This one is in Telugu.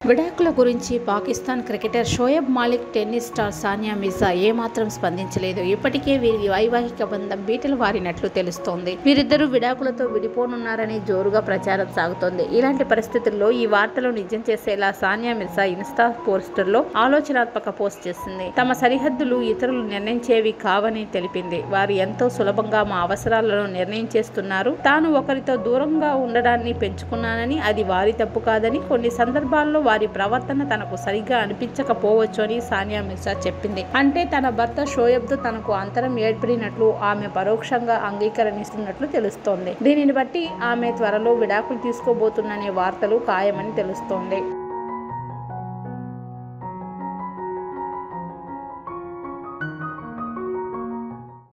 విడాకుల గురించి Pakistan cricketer Shoaib Malik tennis star Sania Mirza ఏమాత్రం స్పందించలేదు ఇప్పటికే వీరి వైవాహిక బంధం బీటలు వారినట్లు తెలుస్తోంది వీరిద్దరూ విడాకులతో విడిపోనున్నారని జోరుగా ప్రచారం సాగుతోంది ఇలాంటి పరిస్థితుల్లో ఈ వార్తలు నిజం చేసేలా సానియా మిర్జా ఇన్స్టా పోస్టర్లో ఆలోచనాత్మక పోస్ట్ చేసింది తమ సరిహద్దులు ఇతరులు నిర్ణయించేవి కావని తెలిపింది వారు ఎంతో సులభంగా మా అవసరాలను నిర్ణయం చేస్తున్నారు తాను ఒకరితో దూరంగా ఉండడాన్ని పెంచుకున్నానని అది వారి తప్పు కాదని కొన్ని సందర్భాల్లో వారి ప్రవర్తన తనకు సరిగ్గా అనిపించకపోవచ్చు అని సానియా మిర్జా చెప్పింది అంటే తన భర్త షోయబ్తో తనకు అంతరం ఏర్పడినట్లు ఆమె పరోక్షంగా అంగీకరణిస్తున్నట్లు తెలుస్తోంది దీనిని బట్టి ఆమె త్వరలో విడాకులు తీసుకోబోతుందనే వార్తలు ఖాయమని తెలుస్తోంది